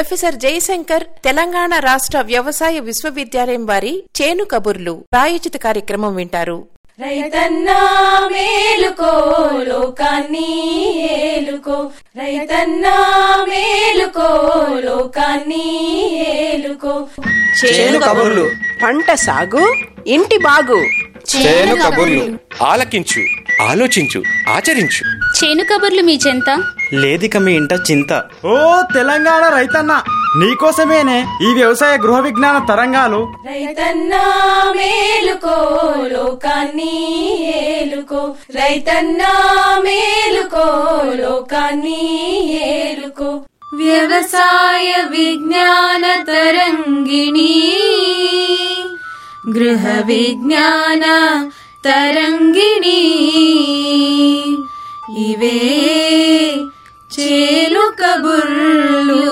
professor Jayashankar Telangana రాష్ట్ర వ్యవసాయ విశ్వవిద్యాలయం వారి చేను కబుర్లు ప్రాయోజిత కార్యక్రమం వింటారు రైతన్నా మేలుకో లోకాన్ని ఏలుకో రైతన్నా మేలుకో లోకాన్ని ఏలుకో చేను కబుర్లు పంట సాగు ఇంటి బాగు చేను కబుర్లు ఆలకించు ఆలోచించు ఆచరించు చేను కబుర్లు మీ చెంత లేదిక మీ ఇంట చింత ఓ తెలంగాణ రైతన్న నీకోసమేనే ఈ వ్యవసాయ గృహ విజ్ఞాన తరంగాలు రైతన్నా మేలుకో లోకాన్ని ఏలుకో రైతన్నా మేలుకో లోకాన్ని ఏలుకో వ్యవసాయ విజ్ఞాన తరంగిణి గృహ విజ్ఞాన తరంగిణి ఇవే చేలు కబుర్లు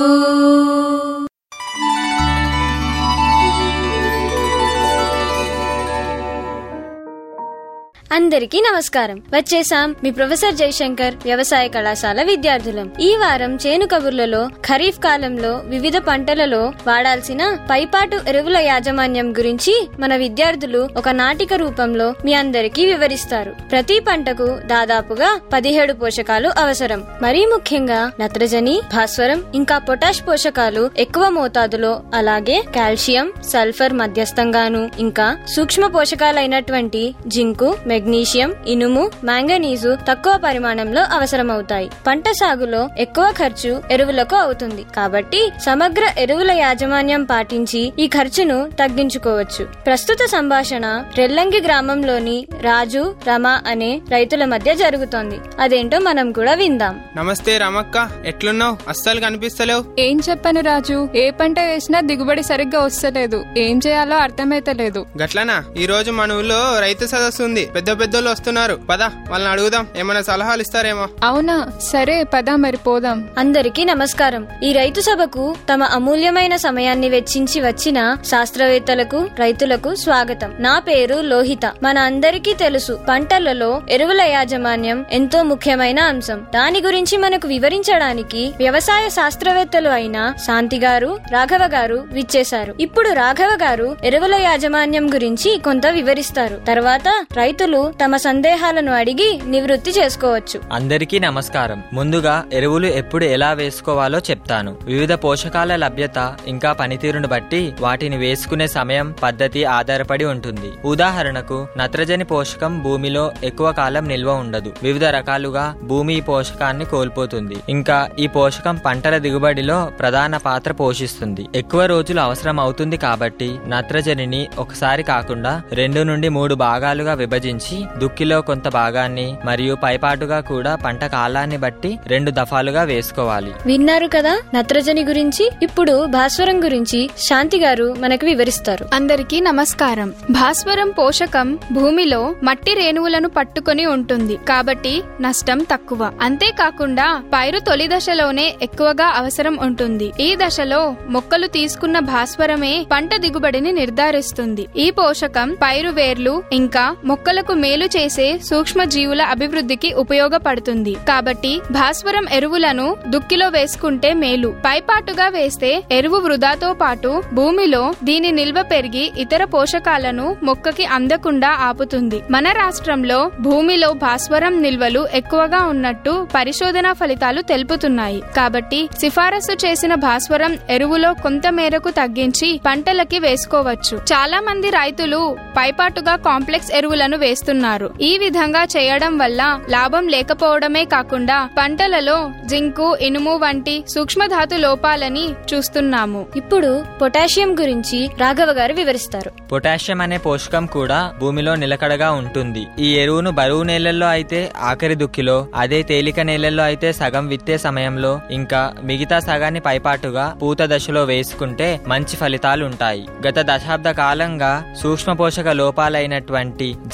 అందరికీ నమస్కారం వచ్చేసాం మీ ప్రొఫెసర్ జయశంకర్ వ్యవసాయ కళాశాల విద్యార్థులం ఈ వారం చేను కబుర్లలో ఖరీఫ్ కాలంలో వివిధ పంటలలో వాడాల్సిన పైపాటు ఎరువుల యాజమాన్యం గురించి మన విద్యార్థులు ఒక నాటిక రూపంలో మీ అందరికీ వివరిస్తారు ప్రతి పంటకు దాదాపుగా పదిహేడు పోషకాలు అవసరం మరీ ముఖ్యంగా నత్రజని భాస్వరం ఇంకా పొటాష్ పోషకాలు ఎక్కువ మోతాదులో అలాగే కాల్షియం సల్ఫర్ మధ్యస్థంగాను ఇంకా సూక్ష్మ పోషకాలైనటువంటి జింకు మెగ్నీషియం ఇనుము మాంగనీసు తక్కువ పరిమాణంలో అవసరమవుతాయి పంట సాగులో ఎక్కువ ఖర్చు ఎరువులకు అవుతుంది కాబట్టి సమగ్ర ఎరువుల యాజమాన్యం పాటించి ఈ ఖర్చును తగ్గించుకోవచ్చు ప్రస్తుత సంభాషణ రెల్లంగి గ్రామంలోని రాజు రమ అనే రైతుల మధ్య జరుగుతోంది అదేంటో మనం కూడా విందాం నమస్తే రమక్క ఎట్లున్నావు అస్సలు కనిపిస్తలేవు ఏం చెప్పను రాజు ఏ పంట వేసినా దిగుబడి సరిగ్గా వస్తలేదు ఏం చేయాలో అర్థమైతలేదు గట్లనా ఈ రోజు మన ఊళ్ళో రైతు సదస్సు ఉంది పెద్ద పెద్దోళ్ళు వస్తున్నారు పద వాళ్ళని అడుగుదాం ఏమైనా సలహాలు ఇస్తారేమో అవునా సరే పద మరి పోదాం అందరికీ నమస్కారం ఈ రైతు సభకు తమ అమూల్యమైన సమయాన్ని వెచ్చించి వచ్చిన శాస్త్రవేత్తలకు రైతులకు స్వాగతం నా పేరు లోహిత మన అందరికీ తెలుసు పంటలలో ఎరువుల యాజమాన్యం ఎంతో ముఖ్యమైన అంశం దాని గురించి మనకు వివరించడానికి వ్యవసాయ శాస్త్రవేత్తలు అయిన శాంతి గారు రాఘవ గారు విచ్చేశారు ఇప్పుడు రాఘవ గారు ఎరువుల యాజమాన్యం గురించి కొంత వివరిస్తారు తర్వాత రైతులు తమ సందేహాలను అడిగి నివృత్తి చేసుకోవచ్చు అందరికీ నమస్కారం ముందుగా ఎరువులు ఎప్పుడు ఎలా వేసుకోవాలో చెప్తాను వివిధ పోషకాల లభ్యత ఇంకా పనితీరును బట్టి వాటిని వేసుకునే సమయం పద్ధతి ఆధారపడి ఉంటుంది ఉదాహరణకు నత్రజని పోషకం భూమిలో ఎక్కువ కాలం నిల్వ ఉండదు వివిధ రకాలుగా భూమి ఈ పోషకాన్ని కోల్పోతుంది ఇంకా ఈ పోషకం పంటల దిగుబడిలో ప్రధాన పాత్ర పోషిస్తుంది ఎక్కువ రోజులు అవసరం అవుతుంది కాబట్టి నత్రజనిని ఒకసారి కాకుండా రెండు నుండి మూడు భాగాలుగా విభజించి దుక్కిలో కొంత భాగాన్ని మరియు పైపాటుగా కూడా పంట కాలాన్ని బట్టి రెండు దఫాలుగా వేసుకోవాలి విన్నారు కదా నత్రజని గురించి ఇప్పుడు భాస్వరం గురించి శాంతి గారు మనకు వివరిస్తారు అందరికీ నమస్కారం భాస్వరం పోషకం భూమిలో మట్టి రేణువులను పట్టుకొని ఉంటుంది కాబట్టి నష్టం తక్కువ అంతేకాకుండా పైరు తొలి దశలోనే ఎక్కువగా అవసరం ఉంటుంది ఈ దశలో మొక్కలు తీసుకున్న భాస్వరమే పంట దిగుబడిని నిర్ధారిస్తుంది ఈ పోషకం పైరు వేర్లు ఇంకా మొక్కలకు మేలు చేసే సూక్ష్మ జీవుల అభివృద్ధికి ఉపయోగపడుతుంది కాబట్టి భాస్వరం ఎరువులను దుక్కిలో వేసుకుంటే మేలు పైపాటుగా వేస్తే ఎరువు వృధాతో పాటు భూమిలో దీని నిల్వ పెరిగి ఇతర పోషకాలను మొక్కకి అందకుండా ఆపుతుంది మన రాష్ట్రంలో భూమిలో భాస్వరం నిల్వలు ఎక్కువగా ఉన్నట్టు పరిశోధనా ఫలితాలు తెలుపుతున్నాయి కాబట్టి సిఫారసు చేసిన భాస్వరం ఎరువులో కొంత మేరకు తగ్గించి పంటలకి వేసుకోవచ్చు చాలా మంది రైతులు పైపాటుగా కాంప్లెక్స్ ఎరువులను వేస్తున్నారు ఈ విధంగా చేయడం వల్ల లాభం లేకపోవడమే కాకుండా పంటలలో జింకు ఇనుము వంటి సూక్ష్మధాతు లోపాలని చూస్తున్నాము ఇప్పుడు పొటాషియం గురించి రాఘవ గారు వివరిస్తారు పొటాషియం అనే పోషకం కూడా భూమిలో నిలకడగా ఉంటుంది ఈ ఎరువును బరువు నేలల్లో అయితే ఆఖరి దుక్కిలో అదే తేలిక నేలల్లో అయితే సగం విత్తే సమయంలో ఇంకా మిగతా సగాన్ని పైపాటుగా పూత దశలో వేసుకుంటే మంచి ఫలితాలు ఉంటాయి గత దశాబ్ద కాలంగా సూక్ష్మ పోషక లోపాలైనటువంటి జింకు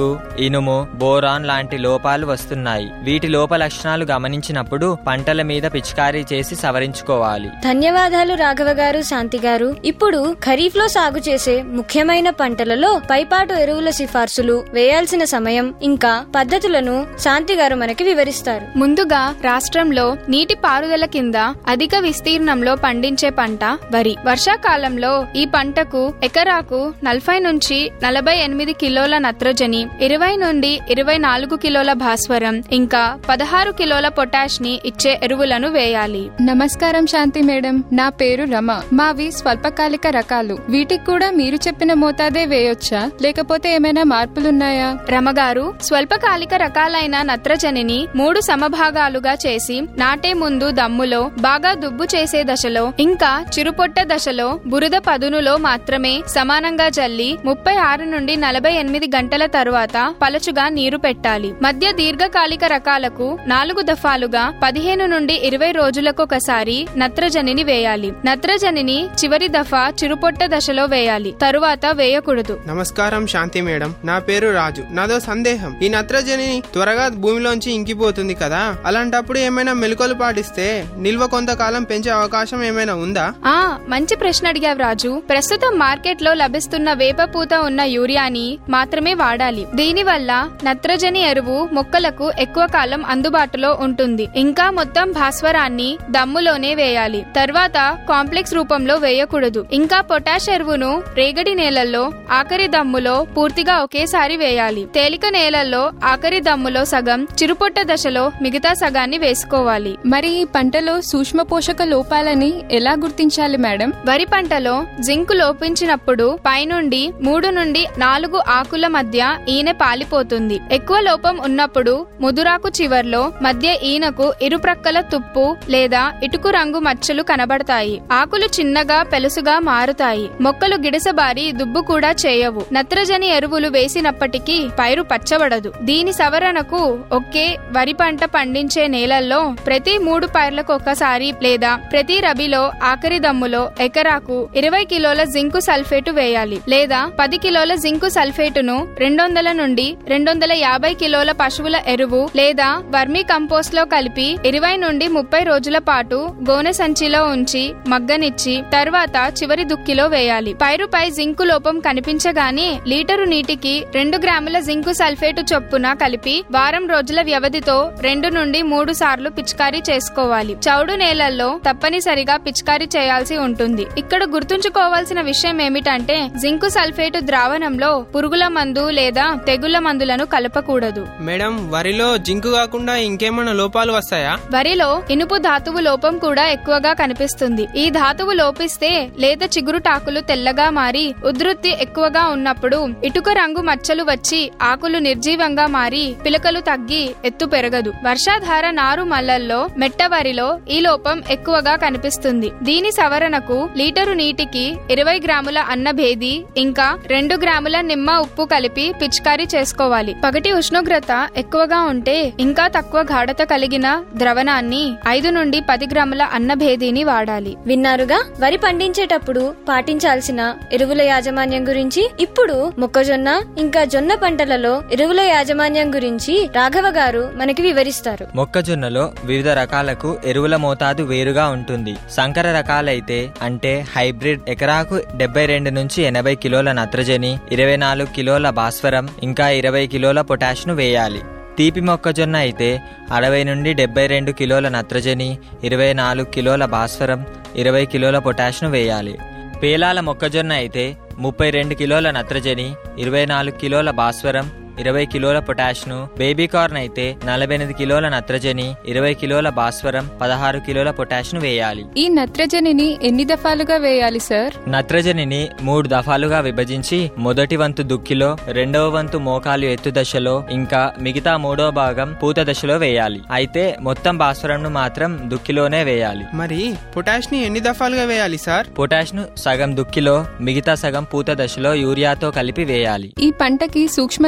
ఇనుము బోరాన్ లాంటి లోపాలు వస్తున్నాయి వీటి లోప లక్షణాలు గమనించినప్పుడు పంటల మీద పిచికారీ చేసి సవరించుకోవాలి ధన్యవాదాలు రాఘవ గారు శాంతి గారు ఇప్పుడు ఖరీఫ్ లో సాగు చేసే ముఖ్యమైన పంటలలో పైపాటు ఎరువుల సిఫార్సులు వేయాల్సిన సమయం ఇంకా పద్ధతులను శాంతి గారు మనకి వివరిస్తారు ముందుగా రాష్ట్రంలో నీటి పారుదల కింద అధిక విస్తీర్ణంలో పండించే పంట వరి వర్షాకాలంలో ఈ పంటకు ఎకరాకు నలభై నుంచి నలభై ఎనిమిది కిలోల నత్రజని ఇరవై నుండి ఇరవై నాలుగు కిలోల భాస్వరం ఇంకా పదహారు కిలోల పొటాష్ ని ఇచ్చే ఎరువులను వేయాలి నమస్కారం శాంతి మేడం నా పేరు రమ మావి స్వల్పకాలిక రకాలు వీటికి కూడా మీరు చెప్పిన మోతాదే వేయొచ్చా లేకపోతే ఏమైనా మార్పులున్నాయా రమగారు స్వల్పకాలిక రకాలైన నత్రజనిని మూడు సమభాగాలుగా చేసి నాటే ముందు దమ్ములో బాగా దుబ్బు చేసే దశలో ఇంకా చిరుపొట్ట దశలో బురద పదునులో మాత్రమే సమానంగా జల్లి ముప్పై ఆరు నుండి నలభై ఎనిమిది గంటల తరువాత పలచుగా నీరు పెట్టాలి మధ్య దీర్ఘకాలిక రకాలకు నాలుగు దఫాలుగా పదిహేను నుండి ఇరవై రోజులకొకసారి నత్రజనిని వేయాలి నత్రజనిని చివరి దఫా చిరుపొట్ట దశలో వేయాలి తరువాత వేయకూడదు నమస్కారం శాంతి మేడం నా పేరు రాజు నాదో సందేహం ఈ నత్రజని త్వరగా భూమిలోంచి ఇంకిపోతుంది కదా అలాంటప్పుడు ఏమైనా మెలకువలు పాటిస్తే నిల్వ కొంతకాలం పెంచే అవకాశం ఏమైనా ఉందా ఆ మంచి ప్రశ్న అడిగావు రాజు ప్రస్తుతం మార్కెట్ లో లభిస్తున్న వేప పూత ఉన్న యూరియాని మాత్రమే వాడాలి దీనివల్ల నత్రజని ఎరువు మొక్కలకు ఎక్కువ కాలం అందుబాటులో ఉంటుంది ఇంకా మొత్తం భాస్వరాన్ని దమ్ములోనే వేయాలి తర్వాత కాంప్లెక్స్ రూపంలో వేయకూడదు ఇంకా పొటాష్ ఎరువును రేగడి నేలల్లో ఆఖరి దమ్ములో పూర్తిగా ఒకేసారి వేయాలి తేలిక నేలల్లో ఆఖరి దమ్ములో సగం చిరుపొట్ట దశలో మిగతా సగాన్ని వేసుకోవాలి మరి ఈ పంటలో సూక్ష్మ పోషక లోపాలని ఎలా గుర్తించాలి మేడం వరి పంటలో జింకు లోపించినప్పుడు పైనుండి మూడు నుండి నాలుగు ఆకుల మధ్య ఈనె పాలిపోతుంది ఎక్కువ లోపం ఉన్నప్పుడు ముదురాకు చివర్లో మధ్య ఈనకు ఇరుప్రక్కల తుప్పు లేదా ఇటుకు రంగు మచ్చలు కనబడతాయి ఆకులు చిన్నగా పెలుసుగా మారుతాయి మొక్కలు గిడసబారి దుబ్బు కూడా చేయవు నత్రజని ఎరువులు వేసినప్పటికీ పైరు పచ్చబడదు దీని సవరణకు ఒకే వరి పంట పండించే నేలల్లో ప్రతి మూడు పైర్లకు ఒక్కసారి లేదా ప్రతి రబీలో ఆఖరి దమ్ములో ఎకరాకు ఇరవై కిలోల జింకు సల్ఫేటు వేయాలి లేదా పది కిలోల జింకు సల్ఫేటును రెండు వందల నుండి రెండు వందల యాభై కిలోల పశువుల ఎరువు లేదా వర్మీ కంపోస్ట్ లో కలిపి ఇరవై నుండి ముప్పై రోజుల పాటు గోనె సంచిలో ఉంచి మగ్గనిచ్చి తర్వాత చివరి దుక్కిలో వేయాలి పైరుపై జింకు లోపం కనిపించగానే లీటరు నీటికి రెండు గ్రాముల జింకు సల్ఫేటు చొప్పున కలిపి వారం రోజుల వ్యవధితో రెండు నుండి మూడు సార్లు పిచికారీ చేసుకోవాలి చౌడు నేలల్లో తప్పనిసరిగా పిచికారీ చేయాల్సి ఉంటుంది ఇక్కడ గుర్తుంచుకోవాల్సిన విషయం ఏమిటంటే జింకు సల్ఫేటు ద్రావణంలో పురుగుల మందు లేదా తెగుళ్ల మందులను కలపకూడదు మేడం వరిలో జింకు కాకుండా ఇంకేమైనా లోపాలు వస్తాయా వరిలో ఇనుపు ధాతువు లోపం కూడా ఎక్కువగా కనిపిస్తుంది ఈ ధాతువు లోపిస్తే లేత చిగురు టాకులు తెల్లగా మారి ఉధృతి ఎక్కువగా ఉన్నప్పుడు ఇటుక రంగు మచ్చలు వచ్చి ఆకులు నిర్జీవంగా మారి పిలకలు తగ్గి ఎత్తు పెరగదు వర్షాధార నారు మల్లల్లో మెట్ట వరిలో ఈ లోపం ఎక్కువగా కనిపిస్తుంది దీని సవరణకు లీటరు నీటికి ఇరవై గ్రాముల అన్నభేది ఇంకా రెండు గ్రాముల నిమ్మ ఉప్పు కలిపి పిచికారీ చేసుకోవాలి పగటి ఉష్ణోగ్రత ఎక్కువగా ఉంటే ఇంకా తక్కువ గాఢత కలిగిన ద్రవణాన్ని ఐదు నుండి పది గ్రాముల అన్నభేదిని వాడాలి విన్నారుగా వరి పండించేటప్పుడు పాటించాల్సిన ఎరువుల యాజమాన్యం గురించి ఇప్పుడు మొక్కజొన్న ఇంకా జొన్న పంటలలో ఎరువుల యాజమాన్యం గురించి రాఘవ గారు మనకి వివరిస్తారు మొక్కజొన్నలో వివిధ రకాలకు ఎరువుల మోతాదు వేరుగా ఉంటుంది సంకర రకాలైతే అంటే హైబ్రిడ్ ఎకరాకు డెబ్బై రెండు నుంచి ఎనభై కిలోల నత్రజని ఇరవై నాలుగు కిలోల భాస్వరం ఇంకా ఇరవై కిలోల పొటాష్ను వేయాలి తీపి మొక్కజొన్న అయితే అరవై నుండి డెబ్బై రెండు కిలోల నత్రజని ఇరవై నాలుగు కిలోల భాస్వరం ఇరవై కిలోల పొటాష్ను వేయాలి పేలాల మొక్కజొన్న అయితే ముప్పై రెండు కిలోల నత్రజని ఇరవై నాలుగు కిలోల భాస్వరం ఇరవై కిలోల పొటాష్ను బేబీ కార్న్ అయితే నలభై ఎనిమిది కిలోల నత్రజని ఇరవై కిలోల భాస్వరం పదహారు కిలోల పొటాష్ను వేయాలి ఈ నత్రజనిని ఎన్ని దఫాలుగా వేయాలి సార్ నత్రజనిని మూడు దఫాలుగా విభజించి మొదటి వంతు దుక్కిలో రెండవ వంతు మోకాలు ఎత్తు దశలో ఇంకా మిగతా మూడో భాగం పూత దశలో వేయాలి అయితే మొత్తం భాస్వరంను మాత్రం దుక్కిలోనే వేయాలి మరి పొటాష్ ని ఎన్ని దఫాలుగా వేయాలి సార్ పొటాష్ను సగం దుక్కిలో మిగతా సగం పూత దశలో యూరియాతో కలిపి వేయాలి ఈ పంటకి సూక్ష్మధాతు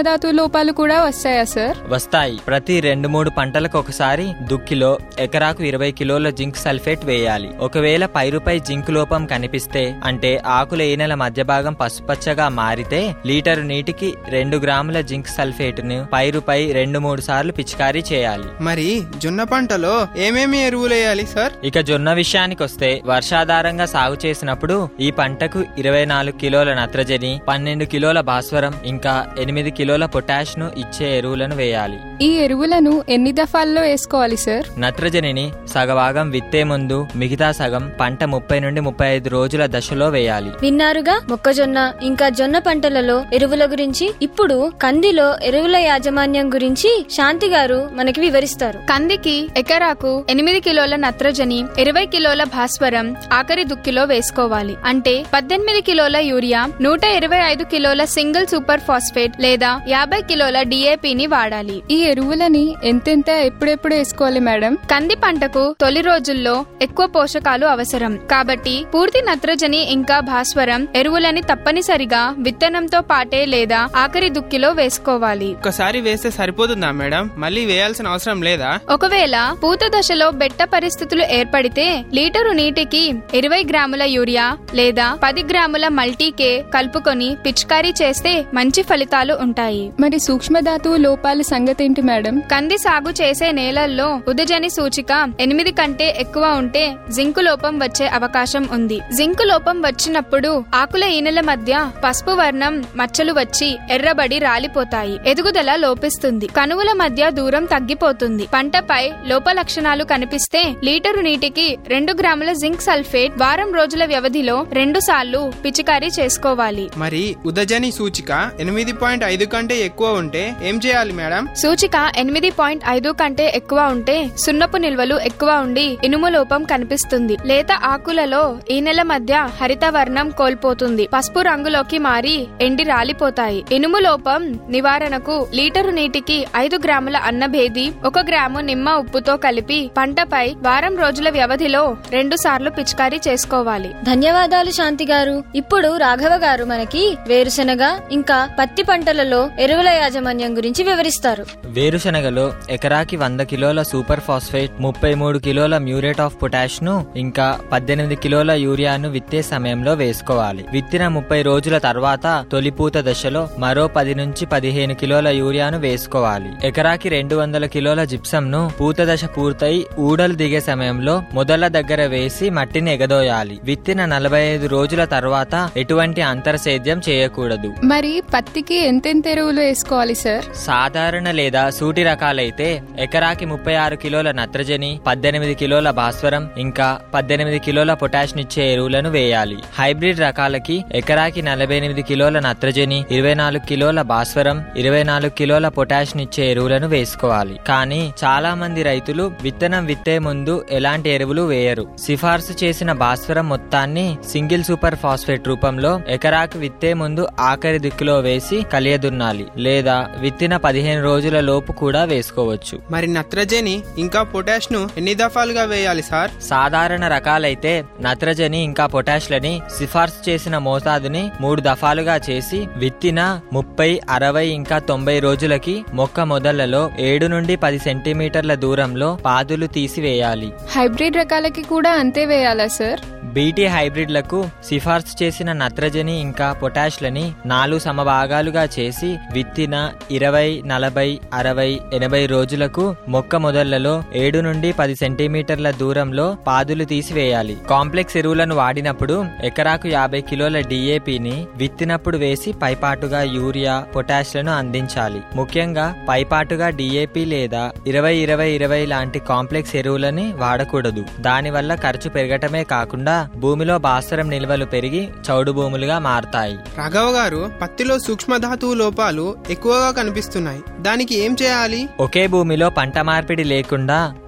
లోపాలు కూడా వస్తాయా సార్ వస్తాయి ప్రతి రెండు మూడు పంటలకు ఒకసారి దుక్కిలో ఎకరాకు ఇరవై కిలోల జింక్ సల్ఫేట్ వేయాలి ఒకవేళ పైరుపై జింక్ లోపం కనిపిస్తే అంటే ఆకుల ఈనెల మధ్య భాగం పసుపచ్చగా మారితే లీటరు నీటికి రెండు గ్రాముల జింక్ సల్ఫేట్ ను పైరుపై రెండు మూడు సార్లు పిచికారీ చేయాలి మరి జొన్న పంటలో ఏమేమి ఎరువులు వేయాలి సార్ ఇక జొన్న విషయానికి వస్తే వర్షాధారంగా సాగు చేసినప్పుడు ఈ పంటకు ఇరవై నాలుగు కిలోల నత్రజని పన్నెండు కిలోల భాస్వరం ఇంకా ఎనిమిది కిలోల పొటాష్ ను ఇచ్చే ఎరువులను వేయాలి ఈ ఎరువులను ఎన్ని దఫాల్లో వేసుకోవాలి సార్ నత్రజనిని సగభాగం విత్తే ముందు మిగతా సగం పంట ముప్పై నుండి ముప్పై ఐదు రోజుల దశలో వేయాలి విన్నారుగా మొక్కజొన్న ఇంకా జొన్న పంటలలో ఎరువుల గురించి ఇప్పుడు కందిలో ఎరువుల యాజమాన్యం గురించి శాంతి గారు మనకి వివరిస్తారు కందికి ఎకరాకు ఎనిమిది కిలోల నత్రజని ఇరవై కిలోల భాస్వరం ఆఖరి దుక్కిలో వేసుకోవాలి అంటే పద్దెనిమిది కిలోల యూరియా నూట ఇరవై ఐదు కిలోల సింగిల్ సూపర్ ఫాస్ఫేట్ లేదా యాభై కిలోల డిఏపిని వాడాలి ఈ ఎరువులని ఎంతెంత ఎప్పుడెప్పుడు వేసుకోవాలి మేడం కంది పంటకు తొలి రోజుల్లో ఎక్కువ పోషకాలు అవసరం కాబట్టి పూర్తి నత్రజని ఇంకా భాస్వరం ఎరువులని తప్పనిసరిగా విత్తనంతో పాటే లేదా ఆఖరి దుక్కిలో వేసుకోవాలి ఒకసారి వేస్తే సరిపోతుందా మేడం మళ్ళీ వేయాల్సిన అవసరం లేదా ఒకవేళ పూత దశలో బెట్ట పరిస్థితులు ఏర్పడితే లీటరు నీటికి ఇరవై గ్రాముల యూరియా లేదా పది గ్రాముల మల్టీకే కలుపుకొని పిచికారీ చేస్తే మంచి ఫలితాలు ఉంటాయి మరి సూక్ష్మధాతువు లోపాల సంగతి ఏంటి మేడం కంది సాగు చేసే నేలల్లో ఉదజని సూచిక ఎనిమిది కంటే ఎక్కువ ఉంటే జింకు లోపం వచ్చే అవకాశం ఉంది జింకు లోపం వచ్చినప్పుడు ఆకుల ఈనెల మధ్య పసుపు వర్ణం మచ్చలు వచ్చి ఎర్రబడి రాలిపోతాయి ఎదుగుదల లోపిస్తుంది కనువుల మధ్య దూరం తగ్గిపోతుంది పంటపై లోప లక్షణాలు కనిపిస్తే లీటరు నీటికి రెండు గ్రాముల జింక్ సల్ఫేట్ వారం రోజుల వ్యవధిలో రెండు సార్లు పిచికారీ చేసుకోవాలి మరి ఉదజని సూచిక ఎనిమిది పాయింట్ ఐదు కంటే ఎక్కువ ఉంటే ఏం చేయాలి మేడం సూచిక ఎనిమిది పాయింట్ ఐదు కంటే ఎక్కువ ఉంటే సున్నపు నిల్వలు ఎక్కువ ఉండి ఇనుము లోపం కనిపిస్తుంది లేత ఆకులలో ఈ నెల మధ్య హరిత వర్ణం కోల్పోతుంది పసుపు రంగులోకి మారి ఎండి రాలిపోతాయి ఇనుము లోపం నివారణకు లీటరు నీటికి ఐదు గ్రాముల అన్నభేది ఒక గ్రాము నిమ్మ ఉప్పుతో కలిపి పంటపై వారం రోజుల వ్యవధిలో రెండు సార్లు పిచికారీ చేసుకోవాలి ధన్యవాదాలు శాంతి గారు ఇప్పుడు రాఘవ గారు మనకి వేరుశెనగ ఇంకా పత్తి పంటలలో ఎరువుల యాజమాన్యం గురించి వివరిస్తారు వేరుశనగలో ఎకరాకి వంద కిలోల సూపర్ ఫాస్ఫేట్ ముప్పై మూడు కిలోల మ్యూరేట్ ఆఫ్ పొటాష్ ను ఇంకా పద్దెనిమిది కిలోల యూరియాను విత్తే సమయంలో వేసుకోవాలి విత్తిన ముప్పై రోజుల తర్వాత తొలిపూత దశలో మరో పది నుంచి పదిహేను కిలోల యూరియాను వేసుకోవాలి ఎకరాకి రెండు వందల కిలోల జిప్సం ను పూత దశ పూర్తయి ఊడలు దిగే సమయంలో మొదల దగ్గర వేసి మట్టిని ఎగదోయాలి విత్తిన నలభై ఐదు రోజుల తర్వాత ఎటువంటి అంతర్సేద్యం చేయకూడదు మరి పత్తికి ఎంతెంత ఎరువులు వేసుకోవాలి సార్ సాధారణ లేదా సూటి రకాలైతే ఎకరాకి ముప్పై ఆరు కిలోల నత్రజని పద్దెనిమిది కిలోల భాస్వరం ఇంకా పద్దెనిమిది కిలోల పొటాష్ నిచ్చే ఎరువులను వేయాలి హైబ్రిడ్ రకాలకి ఎకరాకి నలభై ఎనిమిది కిలోల నత్రజని ఇరవై నాలుగు కిలోల భాస్వరం ఇరవై నాలుగు కిలోల పొటాష్ నిచ్చే ఎరువులను వేసుకోవాలి కానీ చాలా మంది రైతులు విత్తనం విత్తే ముందు ఎలాంటి ఎరువులు వేయరు సిఫార్సు చేసిన భాస్వరం మొత్తాన్ని సింగిల్ సూపర్ ఫాస్ఫేట్ రూపంలో ఎకరాకు విత్తే ముందు ఆఖరి దిక్కులో వేసి కలియదున్నాలి లేదా విత్తిన పదిహేను రోజుల లోపు కూడా వేసుకోవచ్చు మరి నత్రజని ఇంకా పొటాష్ ను ఎన్ని దఫాలుగా వేయాలి సార్ సాధారణ రకాలైతే నత్రజని ఇంకా పొటాష్లని సిఫార్సు చేసిన మోతాదుని మూడు దఫాలుగా చేసి విత్తిన ముప్పై అరవై ఇంకా తొంభై రోజులకి మొక్క మొదళ్లలో ఏడు నుండి పది సెంటీమీటర్ల దూరంలో పాదులు తీసివేయాలి హైబ్రిడ్ రకాలకి కూడా అంతే వేయాలా సార్ బీటీ హైబ్రిడ్లకు సిఫార్సు చేసిన నత్రజని ఇంకా పొటాష్లని నాలుగు సమభాగాలుగా చేసి విత్తిన ఇరవై నలభై అరవై ఎనభై రోజులకు మొక్క మొదళ్లలో ఏడు నుండి పది సెంటీమీటర్ల దూరంలో పాదులు తీసివేయాలి కాంప్లెక్స్ ఎరువులను వాడినప్పుడు ఎకరాకు యాభై కిలోల డిఏపిని విత్తినప్పుడు వేసి పైపాటుగా యూరియా పొటాష్లను అందించాలి ముఖ్యంగా పైపాటుగా డిఏపి లేదా ఇరవై ఇరవై ఇరవై లాంటి కాంప్లెక్స్ ఎరువులని వాడకూడదు దానివల్ల ఖర్చు పెరగటమే కాకుండా భూమిలో భాస్వరం నిల్వలు పెరిగి చౌడు భూములుగా మారతాయి రాఘవ గారు పత్తిలో సూక్ష్మధాతువు లోపాలు ఎక్కువగా కనిపిస్తున్నాయి దానికి ఏం చేయాలి ఒకే భూమిలో పంట మార్పిడి లేకుండా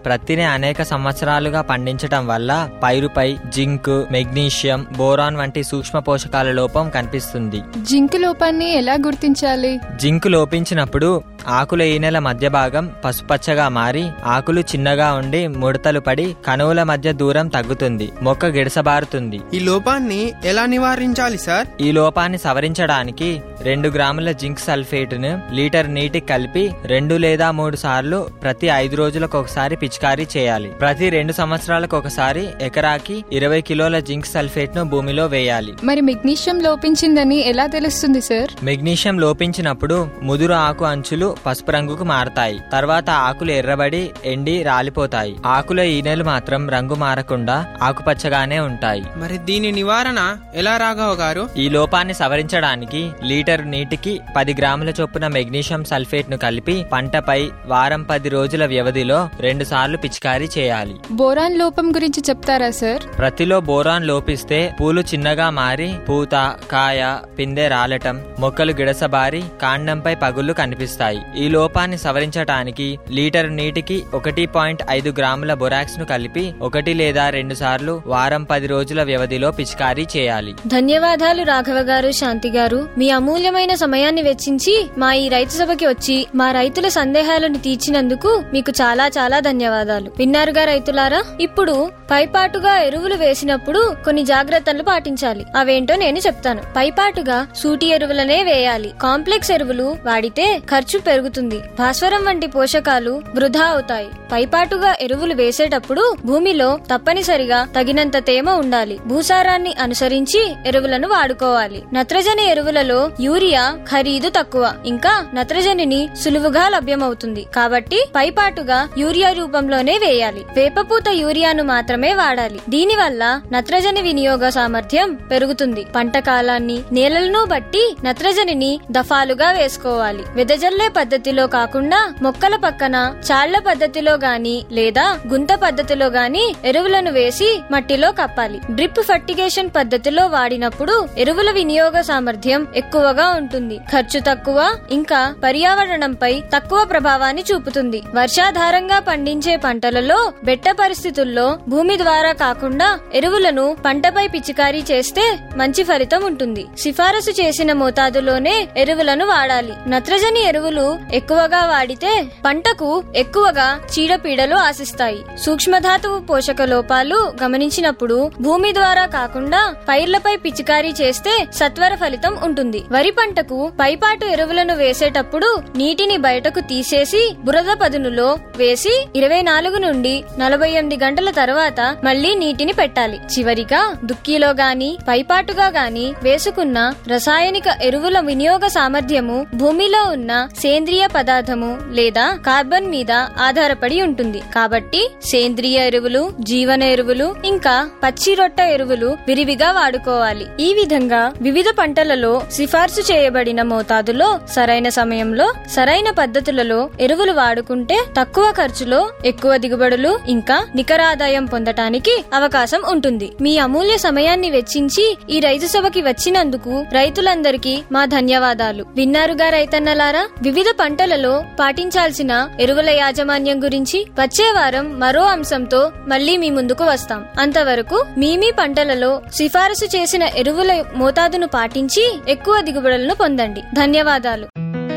ప్రత్తిని అనేక సంవత్సరాలుగా పండించటం వల్ల పైరుపై జింక్ మెగ్నీషియం బోరాన్ వంటి సూక్ష్మ పోషకాల లోపం కనిపిస్తుంది జింక్ లోపాన్ని ఎలా గుర్తించాలి జింక్ లోపించినప్పుడు ఆకుల ఈనెల మధ్య భాగం పసుపచ్చగా మారి ఆకులు చిన్నగా ఉండి ముడతలు పడి కణువుల మధ్య దూరం తగ్గుతుంది మొక్క గిడసబారుతుంది ఈ లోపాన్ని ఎలా నివారించాలి సార్ ఈ లోపాన్ని సవరించడానికి రెండు గ్రాముల జింక్ సల్ఫేట్ను లీటర్ నీటికి కలిపి రెండు లేదా మూడు సార్లు ప్రతి ఐదు రోజులకు ఒకసారి పిచికారీ చేయాలి ప్రతి రెండు సంవత్సరాలకు ఒకసారి ఎకరాకి ఇరవై కిలోల జింక్ సల్ఫేట్ ను భూమిలో వేయాలి మరి మెగ్నీషియం లోపించిందని ఎలా తెలుస్తుంది సార్ మెగ్నీషియం లోపించినప్పుడు ముదురు ఆకు అంచులు పసుపు రంగుకు మారతాయి తర్వాత ఆకులు ఎర్రబడి ఎండి రాలిపోతాయి ఆకుల ఈనెలు మాత్రం రంగు మారకుండా ఆకుపచ్చగానే ఉంటాయి మరి దీని నివారణ ఎలా రాఘవ గారు ఈ లోపాన్ని సవరించడానికి లీటర్ నీటికి పది గ్రాముల చొప్పున మెగ్నీషియం సల్ఫేట్ ను కలిపి పంటపై వారం పది రోజుల వ్యవధిలో రెండు సార్లు పిచికారీ చేయాలి బోరాన్ లోపం గురించి చెప్తారా సార్ ప్రతిలో బోరాన్ లోపిస్తే పూలు చిన్నగా మారి పూత కాయ పిందె రాలటం మొక్కలు గిడసబారి కాండంపై పగుళ్లు కనిపిస్తాయి ఈ లోపాన్ని సవరించటానికి లీటర్ నీటికి ఒకటి పాయింట్ ఐదు గ్రాముల బొరాక్స్ ను కలిపి ఒకటి లేదా రెండు సార్లు వారం పది రోజుల వ్యవధిలో పిచికారీ చేయాలి ధన్యవాదాలు రాఘవ గారు శాంతి గారు మీ అమూల్యమైన సమయాన్ని వెచ్చించి మా ఈ రైతు సభకి వచ్చి మా రైతుల సందేహాలను తీర్చినందుకు మీకు చాలా చాలా ధన్యవాదాలు విన్నారుగా రైతులారా ఇప్పుడు పైపాటుగా ఎరువులు వేసినప్పుడు కొన్ని జాగ్రత్తలు పాటించాలి అవేంటో నేను చెప్తాను పైపాటుగా సూటి ఎరువులనే వేయాలి కాంప్లెక్స్ ఎరువులు వాడితే ఖర్చు పెరుగుతుంది భాస్వరం వంటి పోషకాలు వృధా అవుతాయి పైపాటుగా ఎరువులు వేసేటప్పుడు భూమిలో తప్పనిసరిగా తగినంత తేమ ఉండాలి భూసారాన్ని అనుసరించి ఎరువులను వాడుకోవాలి నత్రజని ఎరువులలో యూరియా ఖరీదు తక్కువ ఇంకా నత్రజనిని సులువుగా లభ్యమవుతుంది కాబట్టి పైపాటుగా యూరియా రూపంలోనే వేయాలి వేపపూత యూరియాను మాత్రమే వాడాలి దీనివల్ల నత్రజని వినియోగ సామర్థ్యం పెరుగుతుంది పంట కాలాన్ని నేలలను బట్టి నత్రజనిని దఫాలుగా వేసుకోవాలి వెదజల్లే పద్ధతిలో కాకుండా మొక్కల పక్కన చాళ్ల పద్ధతిలో గాని లేదా గుంత పద్ధతిలో గాని ఎరువులను వేసి మట్టిలో కప్పాలి డ్రిప్ ఫర్టిగేషన్ పద్ధతిలో వాడినప్పుడు ఎరువుల వినియోగ సామర్థ్యం ఎక్కువగా ఉంటుంది ఖర్చు తక్కువ ఇంకా పర్యావరణంపై తక్కువ ప్రభావాన్ని చూపుతుంది వర్షాధారంగా పండించే పంటలలో బెట్ట పరిస్థితుల్లో భూమి ద్వారా కాకుండా ఎరువులను పంటపై పిచికారీ చేస్తే మంచి ఫలితం ఉంటుంది సిఫారసు చేసిన మోతాదులోనే ఎరువులను వాడాలి నత్రజని ఎరువులు ఎక్కువగా వాడితే పంటకు ఎక్కువగా చీడపీడలు ఆశిస్తాయి సూక్ష్మధాతువు పోషక లోపాలు గమనించినప్పుడు భూమి ద్వారా కాకుండా పైర్లపై పిచికారీ చేస్తే సత్వర ఫలితం ఉంటుంది వరి పంటకు పైపాటు ఎరువులను వేసేటప్పుడు నీటిని బయటకు తీసేసి బురద పదునులో వేసి ఇరవై నాలుగు నుండి నలభై ఎనిమిది గంటల తర్వాత మళ్లీ నీటిని పెట్టాలి చివరిగా దుక్కిలో గాని పైపాటుగా గాని వేసుకున్న రసాయనిక ఎరువుల వినియోగ సామర్థ్యము భూమిలో ఉన్న సేంద్రియ పదార్థము లేదా కార్బన్ మీద ఆధారపడి ఉంటుంది కాబట్టి సేంద్రియ ఎరువులు జీవన ఎరువులు ఇంకా పచ్చి రొట్ట ఎరువులు విరివిగా వాడుకోవాలి ఈ విధంగా వివిధ పంటలలో సిఫార్సు చేయబడిన మోతాదులో సరైన సమయంలో సరైన పద్ధతులలో ఎరువులు వాడుకుంటే తక్కువ ఖర్చులో ఎక్కువ దిగుబడులు ఇంకా నికర ఆదాయం పొందటానికి అవకాశం ఉంటుంది మీ అమూల్య సమయాన్ని వెచ్చించి ఈ రైతు సభకి వచ్చినందుకు రైతులందరికీ మా ధన్యవాదాలు విన్నారుగా రైతన్నలారా వివిధ పంటలలో పాటించాల్సిన ఎరువుల యాజమాన్యం గురించి వచ్చే వారం మరో అంశంతో మళ్లీ మీ ముందుకు వస్తాం అంతవరకు మీ మీ పంటలలో సిఫారసు చేసిన ఎరువుల మోతాదును పాటించి ఎక్కువ దిగుబడులను పొందండి ధన్యవాదాలు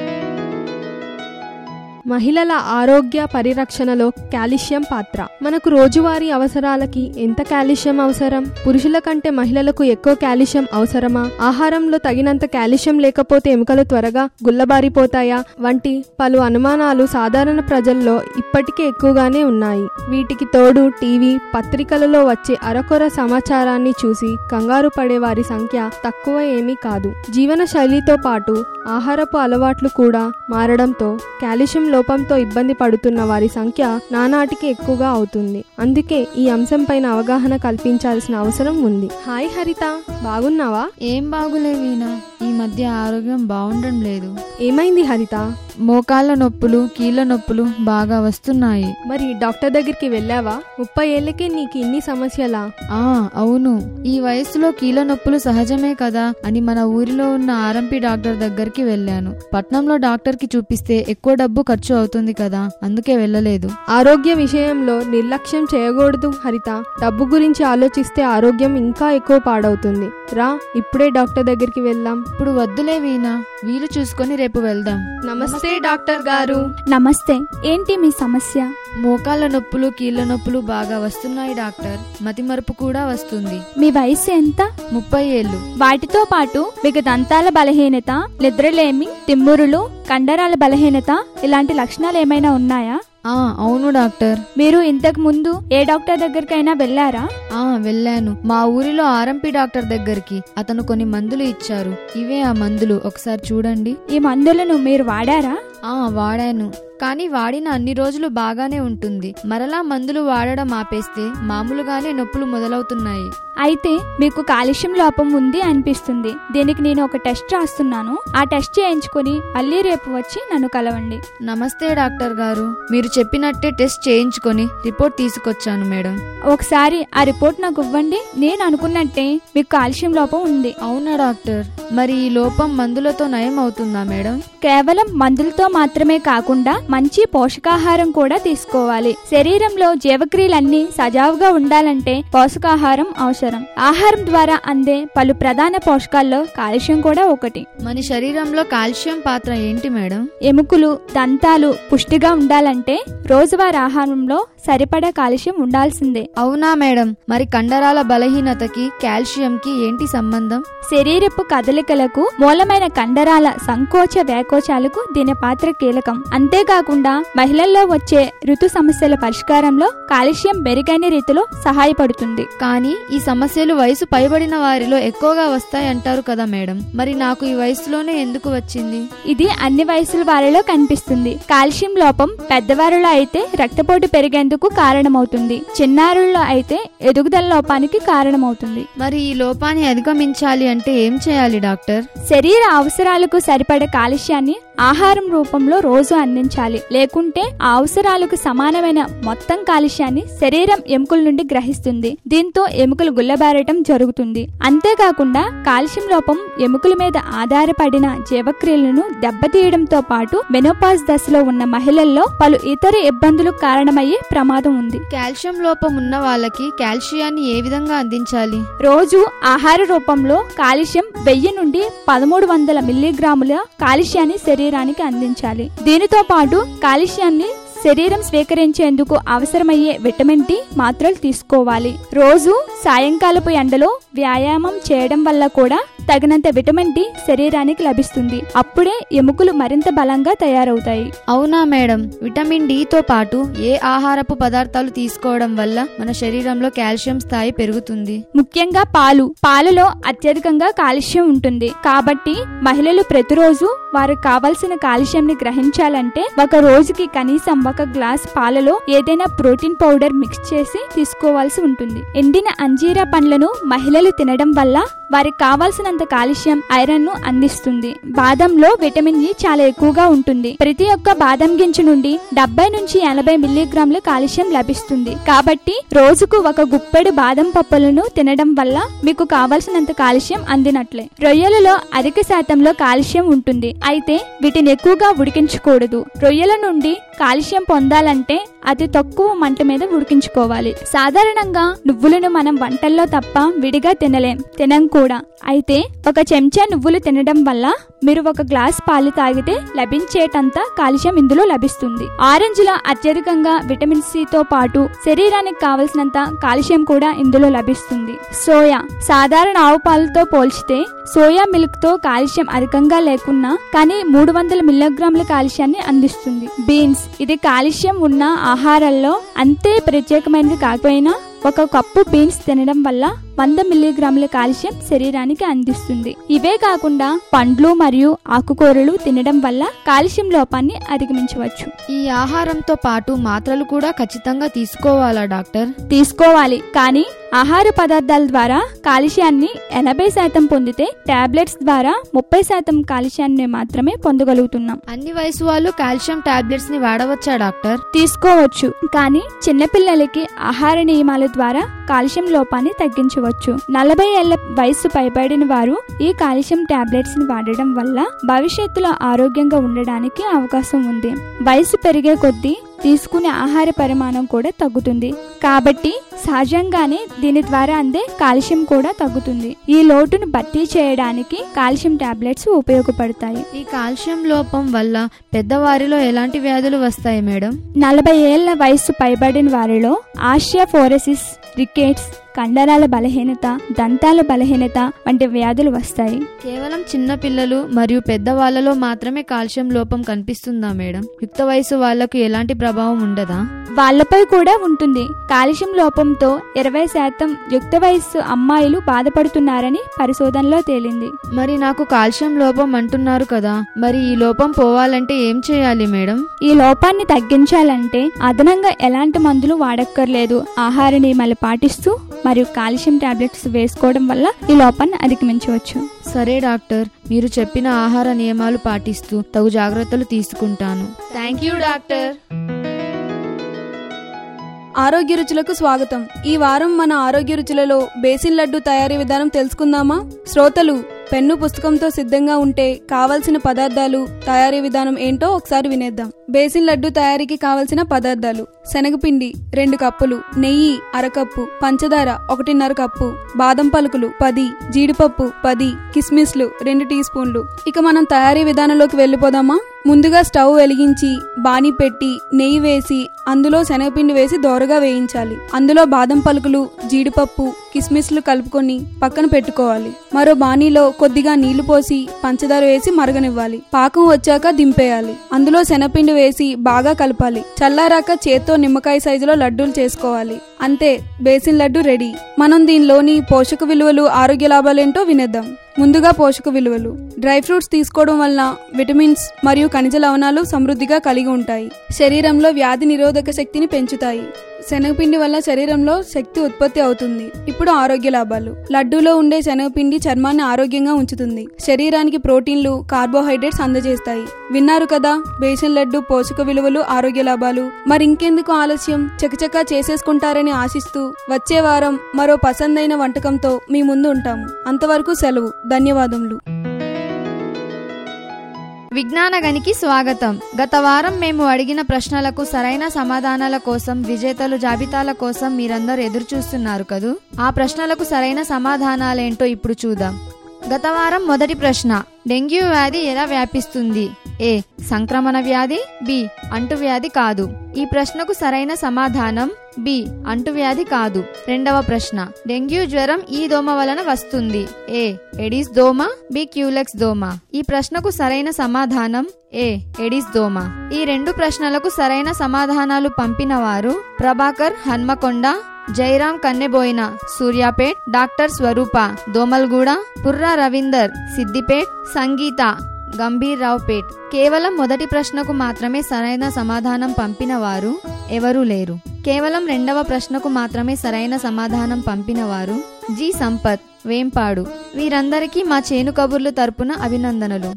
మహిళల ఆరోగ్య పరిరక్షణలో కాల్షియం పాత్ర మనకు రోజువారీ అవసరాలకి ఎంత కాల్షియం అవసరం పురుషుల కంటే మహిళలకు ఎక్కువ కాల్షియం అవసరమా ఆహారంలో తగినంత కాల్షియం లేకపోతే ఎముకలు త్వరగా గుల్లబారిపోతాయా వంటి పలు అనుమానాలు సాధారణ ప్రజల్లో ఇప్పటికే ఎక్కువగానే ఉన్నాయి వీటికి తోడు టీవీ పత్రికలలో వచ్చే అరకొర సమాచారాన్ని చూసి కంగారు పడే వారి సంఖ్య తక్కువ ఏమీ కాదు జీవన శైలితో పాటు ఆహారపు అలవాట్లు కూడా మారడంతో కాల్షియం లోపంతో ఇబ్బంది పడుతున్న వారి సంఖ్య నానాటికి ఎక్కువగా అవుతుంది అందుకే ఈ అంశం పైన అవగాహన కల్పించాల్సిన అవసరం ఉంది హాయ్ హరిత బాగున్నావా ఏం బాగులేవీనా ఈ మధ్య ఆరోగ్యం బాగుండడం లేదు ఏమైంది హరిత మోకాళ్ళ నొప్పులు కీళ్ళ నొప్పులు బాగా వస్తున్నాయి మరి డాక్టర్ దగ్గరికి వెళ్ళావా ముప్పై ఏళ్ళకే నీకు ఇన్ని సమస్యలా ఆ అవును ఈ వయసులో కీళ్ళ నొప్పులు సహజమే కదా అని మన ఊరిలో ఉన్న ఆర్ఎంపీ డాక్టర్ దగ్గరికి వెళ్ళాను పట్నంలో డాక్టర్ కి చూపిస్తే ఎక్కువ డబ్బు ఖర్చు అవుతుంది కదా అందుకే వెళ్ళలేదు ఆరోగ్య విషయంలో నిర్లక్ష్యం చేయకూడదు హరిత డబ్బు గురించి ఆలోచిస్తే ఆరోగ్యం ఇంకా ఎక్కువ పాడవుతుంది రా ఇప్పుడే డాక్టర్ దగ్గరికి వెళ్దాం ఇప్పుడు వద్దులే వీణా వీలు చూసుకొని రేపు వెళ్దాం నమస్తే డాక్టర్ గారు నమస్తే ఏంటి మీ సమస్య మోకాళ్ళ నొప్పులు కీళ్ళ నొప్పులు బాగా వస్తున్నాయి డాక్టర్ మతిమరుపు కూడా వస్తుంది మీ వయసు ఎంత ముప్పై ఏళ్ళు వాటితో పాటు మీకు దంతాల బలహీనత నిద్రలేమి తిమ్మురులు కండరాల బలహీనత ఇలాంటి లక్షణాలు ఏమైనా ఉన్నాయా ఆ అవును డాక్టర్ మీరు ఇంతకు ముందు ఏ డాక్టర్ దగ్గరికైనా వెళ్ళారా ఆ వెళ్ళాను మా ఊరిలో ఆర్ఎంపీ డాక్టర్ దగ్గరికి అతను కొన్ని మందులు ఇచ్చారు ఇవే ఆ మందులు ఒకసారి చూడండి ఈ మందులను మీరు వాడారా ఆ వాడాను కానీ వాడిన అన్ని రోజులు బాగానే ఉంటుంది మరలా మందులు వాడడం ఆపేస్తే మామూలుగానే నొప్పులు మొదలవుతున్నాయి అయితే మీకు కాలుష్యం లోపం ఉంది అనిపిస్తుంది దీనికి నేను ఒక టెస్ట్ రాస్తున్నాను ఆ టెస్ట్ చేయించుకుని మళ్ళీ రేపు వచ్చి నన్ను కలవండి నమస్తే డాక్టర్ గారు మీరు చెప్పినట్టే టెస్ట్ చేయించుకొని రిపోర్ట్ తీసుకొచ్చాను మేడం ఒకసారి ఆ రిపోర్ట్ నాకు ఇవ్వండి నేను అనుకున్నట్టే మీకు కాల్షియం లోపం ఉంది అవునా డాక్టర్ మరి ఈ లోపం మందులతో నయం అవుతుందా మేడం కేవలం మందులతో మాత్రమే కాకుండా మంచి పోషకాహారం కూడా తీసుకోవాలి శరీరంలో జీవక్రియలన్నీ సజావుగా ఉండాలంటే పోషకాహారం అవసరం ఆహారం ద్వారా అందే పలు ప్రధాన పోషకాల్లో కాల్షియం కూడా ఒకటి మన శరీరంలో కాల్షియం పాత్ర ఏంటి మేడం ఎముకలు దంతాలు పుష్టిగా ఉండాలంటే రోజువారీ ఆహారంలో సరిపడా కాల్షియం ఉండాల్సిందే అవునా మేడం మరి కండరాల బలహీనతకి కాల్షియంకి ఏంటి సంబంధం శరీరపు కదలికలకు మూలమైన కండరాల సంకోచ వ్యాకోచాలకు దీని పాత్ర కీలకం అంతేకాకుండా మహిళల్లో వచ్చే ఋతు సమస్యల పరిష్కారంలో కాల్షియం మెరుగైన రీతిలో సహాయపడుతుంది కానీ ఈ సమస్యలు వయసు పైబడిన వారిలో ఎక్కువగా వస్తాయంటారు కదా మేడం మరి నాకు ఈ వయసులోనే ఎందుకు వచ్చింది ఇది అన్ని వయసుల వారిలో కనిపిస్తుంది కాల్షియం లోపం పెద్దవారిలో అయితే రక్తపోటు పెరిగేందుకు కారణమవుతుంది చిన్నారుల్లో అయితే ఎదుగుదల లోపానికి కారణమవుతుంది మరి ఈ లోపాన్ని అధిగమించాలి అంటే ఏం చేయాలి డాక్టర్ శరీర అవసరాలకు సరిపడ కాలుష్యాన్ని ఆహారం రూపంలో రోజు అందించాలి లేకుంటే ఆ అవసరాలకు సమానమైన మొత్తం కాలుష్యాన్ని శరీరం ఎముకల నుండి గ్రహిస్తుంది దీంతో ఎముకలు గుల్లబారటం జరుగుతుంది అంతేకాకుండా కాల్షియం లోపం ఎముకల మీద ఆధారపడిన జీవక్రియలను దెబ్బతీయడంతో పాటు మెనోపాజ్ దశలో ఉన్న మహిళల్లో పలు ఇతర ఇబ్బందులకు కారణమయ్యే ప్రమాదం ఉంది కాల్షియం లోపం ఉన్న వాళ్ళకి కాల్షియాన్ని ఏ విధంగా అందించాలి రోజు ఆహార రూపంలో కాల్షియం వెయ్యి నుండి పదమూడు వందల మిల్లీగ్రాముల కాల్షియాన్ని శరీరానికి అందించాలి దీనితో పాటు కాల్షియాన్ని శరీరం స్వీకరించేందుకు అవసరమయ్యే విటమిన్ డి మాత్రలు తీసుకోవాలి రోజు సాయంకాలపు ఎండలో వ్యాయామం చేయడం వల్ల కూడా తగినంత విటమిన్ డి శరీరానికి లభిస్తుంది అప్పుడే ఎముకలు మరింత బలంగా తయారవుతాయి అవునా మేడం విటమిన్ డితో పాటు ఏ ఆహారపు పదార్థాలు తీసుకోవడం వల్ల మన శరీరంలో కాల్షియం స్థాయి పెరుగుతుంది ముఖ్యంగా పాలు పాలలో అత్యధికంగా కాల్షియం ఉంటుంది కాబట్టి మహిళలు ప్రతిరోజు వారికి కావలసిన కాల్షియం ని గ్రహించాలంటే ఒక రోజుకి కనీసం ఒక గ్లాస్ పాలలో ఏదైనా ప్రోటీన్ పౌడర్ మిక్స్ చేసి తీసుకోవాల్సి ఉంటుంది ఎండిన అంజీరా పండ్లను మహిళలు తినడం వల్ల వారికి కావాల్సినంత కాల్షియం ఐరన్ ను అందిస్తుంది బాదంలో విటమిన్ ఇ చాలా ఎక్కువగా ఉంటుంది ప్రతి ఒక్క బాదం గింజ నుండి డెబ్బై నుంచి ఎనభై మిల్లీగ్రాముల కాల్షియం లభిస్తుంది కాబట్టి రోజుకు ఒక గుప్పెడు బాదం పప్పులను తినడం వల్ల మీకు కావలసినంత కాల్షియం అందినట్లే రొయ్యలలో అధిక శాతంలో కాల్షియం ఉంటుంది అయితే వీటిని ఎక్కువగా ఉడికించకూడదు రొయ్యల నుండి కాల్షియం పొందాలంటే అతి తక్కువ మంట మీద ఉడికించుకోవాలి సాధారణంగా నువ్వులను మనం వంటల్లో తప్ప విడిగా తినలేం తినం కూడా అయితే ఒక చెంచా నువ్వులు తినడం వల్ల మీరు ఒక గ్లాస్ పాలు తాగితే లభించేటంత కాల్షియం ఇందులో లభిస్తుంది ఆరెంజ్ లో అత్యధికంగా విటమిన్ సి తో పాటు శరీరానికి కావలసినంత కాల్షియం కూడా ఇందులో లభిస్తుంది సోయా సాధారణ ఆవు పాలతో పోల్చితే సోయా మిల్క్ తో కాల్షియం అధికంగా లేకున్నా కానీ మూడు వందల మిల్లీగ్రాముల కాల్షియాన్ని అందిస్తుంది బీన్స్ ఇది కాల్షియం ఉన్న ఆహారాల్లో అంతే ప్రత్యేకమైనది కాకపోయినా ఒక కప్పు బీన్స్ తినడం వల్ల వంద మిల్లీగ్రాముల కాల్షియం శరీరానికి అందిస్తుంది ఇవే కాకుండా పండ్లు మరియు ఆకుకూరలు తినడం వల్ల కాల్షియం లోపాన్ని అధిగమించవచ్చు ఈ ఆహారంతో పాటు మాత్రలు కూడా ఖచ్చితంగా తీసుకోవాలా డాక్టర్ తీసుకోవాలి కానీ ఆహార పదార్థాల ద్వారా కాల్షియాన్ని ఎనభై శాతం పొందితే టాబ్లెట్స్ ద్వారా ముప్పై శాతం కాల్షియాన్ని మాత్రమే పొందగలుగుతున్నాం అన్ని వయసు వాళ్ళు కాల్షియం టాబ్లెట్స్ ని వాడవచ్చా డాక్టర్ తీసుకోవచ్చు కానీ చిన్నపిల్లలకి ఆహార నియమాల ద్వారా కాల్షియం లోపాన్ని తగ్గించవచ్చు నలభై ఏళ్ల వయసు పైబడిన వారు ఈ కాల్షియం టాబ్లెట్స్ ని వాడడం వల్ల భవిష్యత్తులో ఆరోగ్యంగా ఉండడానికి అవకాశం ఉంది వయసు పెరిగే కొద్దీ తీసుకునే ఆహార పరిమాణం కూడా తగ్గుతుంది కాబట్టి సహజంగానే దీని ద్వారా అందే కాల్షియం కూడా తగ్గుతుంది ఈ లోటును భర్తీ చేయడానికి కాల్షియం టాబ్లెట్స్ ఉపయోగపడతాయి ఈ కాల్షియం లోపం వల్ల పెద్దవారిలో ఎలాంటి వ్యాధులు వస్తాయి మేడం నలభై ఏళ్ల వయసు పైబడిన వారిలో ఆస్ట్రియాఫోరసిస్ రికెట్స్ కండరాల బలహీనత దంతాల బలహీనత వంటి వ్యాధులు వస్తాయి కేవలం చిన్న పిల్లలు మరియు పెద్దవాళ్ళలో మాత్రమే కాల్షియం లోపం కనిపిస్తుందా మేడం యుక్త వయసు వాళ్లకు ఎలాంటి ప్రభావం ఉండదా వాళ్ళపై కూడా ఉంటుంది కాల్షియం లోపంతో ఇరవై శాతం యుక్త వయస్సు అమ్మాయిలు బాధపడుతున్నారని పరిశోధనలో తేలింది మరి నాకు కాల్షియం లోపం అంటున్నారు కదా మరి ఈ లోపం పోవాలంటే ఏం చేయాలి మేడం ఈ లోపాన్ని తగ్గించాలంటే అదనంగా ఎలాంటి మందులు వాడక్కర్లేదు ఆహార నియమాలు పాటిస్తూ మరియు కాల్షియం టాబ్లెట్స్ వేసుకోవడం వల్ల ఈ లోపాన్ని అధిగమించవచ్చు సరే డాక్టర్ మీరు చెప్పిన ఆహార నియమాలు పాటిస్తూ తగు జాగ్రత్తలు తీసుకుంటాను థ్యాంక్ యూ డాక్టర్ ఆరోగ్య రుచులకు స్వాగతం ఈ వారం మన ఆరోగ్య రుచులలో బేసిన్ లడ్డు తయారీ విధానం తెలుసుకుందామా శ్రోతలు పెన్ను పుస్తకంతో సిద్ధంగా ఉంటే కావలసిన పదార్థాలు తయారీ విధానం ఏంటో ఒకసారి వినేద్దాం బేసిన్ లడ్డు తయారీకి కావలసిన పదార్థాలు శనగపిండి రెండు కప్పులు నెయ్యి అరకప్పు పంచదార ఒకటిన్నర కప్పు బాదం పలుకులు పది జీడిపప్పు పది కిస్మిస్లు రెండు టీ స్పూన్లు ఇక మనం తయారీ విధానంలోకి వెళ్ళిపోదామా ముందుగా స్టవ్ వెలిగించి బాణీ పెట్టి నెయ్యి వేసి అందులో శనగపిండి వేసి దోరగా వేయించాలి అందులో బాదం పలుకులు జీడిపప్పు కిస్మిస్లు కలుపుకొని పక్కన పెట్టుకోవాలి మరో బాణీలో కొద్దిగా నీళ్లు పోసి పంచదార వేసి మరగనివ్వాలి పాకం వచ్చాక దింపేయాలి అందులో శనగపిండి వేసి బాగా కలపాలి చల్లారాక చేత్తో నిమ్మకాయ సైజులో లడ్డూలు చేసుకోవాలి అంతే బేసిన్ లడ్డు రెడీ మనం దీనిలోని పోషక విలువలు ఆరోగ్య లాభాలేంటో వినేద్దాం ముందుగా పోషక విలువలు డ్రై ఫ్రూట్స్ తీసుకోవడం వలన విటమిన్స్ మరియు ఖనిజ లవణాలు సమృద్ధిగా కలిగి ఉంటాయి శరీరంలో వ్యాధి నిరోధక శక్తిని పెంచుతాయి శనగపిండి వల్ల శరీరంలో శక్తి ఉత్పత్తి అవుతుంది ఇప్పుడు ఆరోగ్య లాభాలు లడ్డూలో ఉండే శనగపిండి చర్మాన్ని ఆరోగ్యంగా ఉంచుతుంది శరీరానికి ప్రోటీన్లు కార్బోహైడ్రేట్స్ అందజేస్తాయి విన్నారు కదా బేసన్ లడ్డు పోషక విలువలు ఆరోగ్య లాభాలు మరి ఇంకెందుకు ఆలస్యం చకచకా చేసేసుకుంటారని ఆశిస్తూ వచ్చే వారం మరో పసందైన వంటకంతో మీ ముందు ఉంటాము అంతవరకు సెలవు ధన్యవాదములు విజ్ఞానగనికి స్వాగతం గత వారం మేము అడిగిన ప్రశ్నలకు సరైన సమాధానాల కోసం విజేతలు జాబితాల కోసం మీరందరూ ఎదురు చూస్తున్నారు కదూ ఆ ప్రశ్నలకు సరైన సమాధానాలేంటో ఇప్పుడు చూద్దాం గత వారం మొదటి ప్రశ్న డెంగ్యూ వ్యాధి ఎలా వ్యాపిస్తుంది ఏ సంక్రమణ వ్యాధి బి అంటువ్యాధి కాదు ఈ ప్రశ్నకు సరైన సమాధానం బి అంటువ్యాధి కాదు రెండవ ప్రశ్న డెంగ్యూ జ్వరం ఈ దోమ వలన వస్తుంది ఏ ఎడిస్ దోమ బి క్యూలెక్స్ దోమ ఈ ప్రశ్నకు సరైన సమాధానం ఏ ఎడిస్ దోమ ఈ రెండు ప్రశ్నలకు సరైన సమాధానాలు పంపిన వారు ప్రభాకర్ హన్మకొండ జైరాం కన్నెబోయిన సూర్యాపేట్ డాక్టర్ స్వరూప దోమల్గూడ పుర్రా రవీందర్ సిద్దిపేట్ సంగీత గంభీర్ రావుపేట్ కేవలం మొదటి ప్రశ్నకు మాత్రమే సరైన సమాధానం పంపిన వారు ఎవరూ లేరు కేవలం రెండవ ప్రశ్నకు మాత్రమే సరైన సమాధానం పంపిన వారు జి సంపత్ వేంపాడు వీరందరికీ మా చేను కబుర్లు తరపున అభినందనలు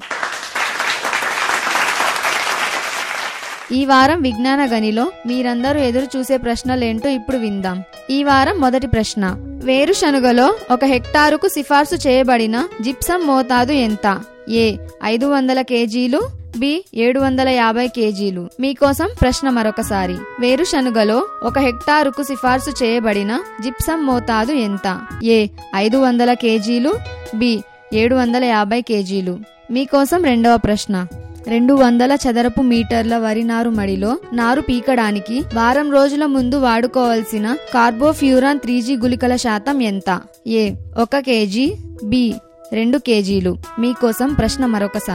ఈ వారం విజ్ఞాన గనిలో మీరందరూ ఎదురు చూసే ప్రశ్నలేంటో ఇప్పుడు విందాం ఈ వారం మొదటి ప్రశ్న వేరుశనుగలో ఒక హెక్టారుకు సిఫార్సు చేయబడిన జిప్సం మోతాదు ఎంత ఏ ఐదు వందల కేజీలు బి ఏడు వందల యాభై కేజీలు మీకోసం ప్రశ్న మరొకసారి వేరుశనుగలో ఒక హెక్టారుకు సిఫార్సు చేయబడిన జిప్సం మోతాదు ఎంత ఏ ఐదు వందల కేజీలు బి ఏడు వందల యాభై కేజీలు మీకోసం రెండవ ప్రశ్న రెండు వందల చదరపు మీటర్ల వరి నారు మడిలో నారు పీకడానికి వారం రోజుల ముందు వాడుకోవాల్సిన కార్బోఫ్యూరాన్ త్రీ జీ గుళికల శాతం ఎంత ఏ ఒక కేజీ బి రెండు కేజీలు మీకోసం ప్రశ్న మరొకసారి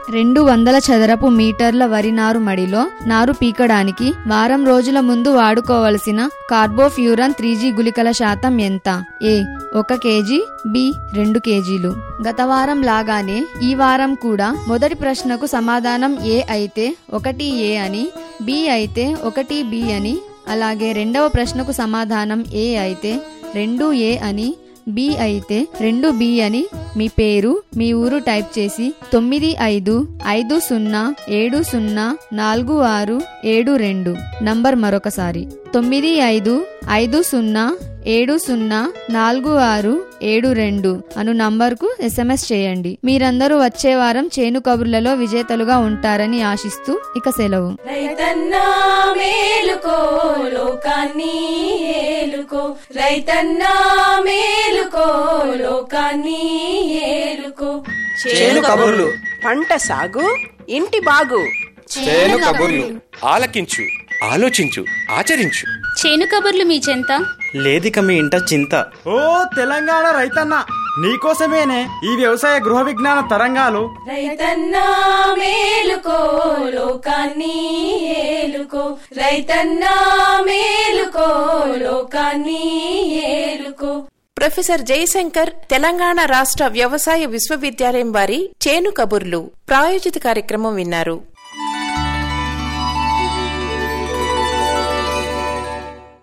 రెండు వందల చదరపు మీటర్ల వరి నారు మడిలో నారు పీకడానికి వారం రోజుల ముందు వాడుకోవలసిన కార్బోఫ్యూరన్ త్రీ జీ గుళికల శాతం ఎంత ఏ ఒక కేజీ బి రెండు కేజీలు గత వారం లాగానే ఈ వారం కూడా మొదటి ప్రశ్నకు సమాధానం ఏ అయితే ఒకటి ఏ అని బి అయితే ఒకటి బి అని అలాగే రెండవ ప్రశ్నకు సమాధానం ఏ అయితే రెండు ఏ అని బి అయితే రెండు బి అని మీ పేరు మీ ఊరు టైప్ చేసి తొమ్మిది ఐదు ఐదు సున్నా ఏడు సున్నా నాలుగు ఆరు ఏడు రెండు నంబర్ మరొకసారి తొమ్మిది ఐదు ఐదు సున్నా ఏడు సున్నా నాలుగు ఆరు ఏడు రెండు అను నంబర్కు ఎస్ఎంఎస్ చేయండి మీరందరూ వచ్చే వారం చేను కబుర్లలో విజేతలుగా ఉంటారని ఆశిస్తూ ఇక సెలవు రైతన్నా మేలుకో లోకాన్ని ఏలుకో రైతన్నా మేలుకో లోకాన్ని ఏలుకో చేను కబుర్లు పంట సాగు ఇంటి బాగు చేను కబుర్లు ఆలకించు ఆలోచించు ఆచరించు చేను కబుర్లు మీ చెంత లేదిక మీ ఇంట చింత ఓ తెలంగాణ రైతన్న నీకోసమేనే ఈ వ్యవసాయ గృహ విజ్ఞాన తరంగాలు రైతన్నా మేలుకో లోకాన్ని ఏలుకో రైతన్నా మేలుకో లోకాన్ని ఏలుకో ప్రొఫెసర్ జయశంకర్ తెలంగాణ రాష్ట్ర వ్యవసాయ విశ్వవిద్యాలయం వారి చేను కబుర్లు ప్రాయోజిత కార్యక్రమం విన్నారు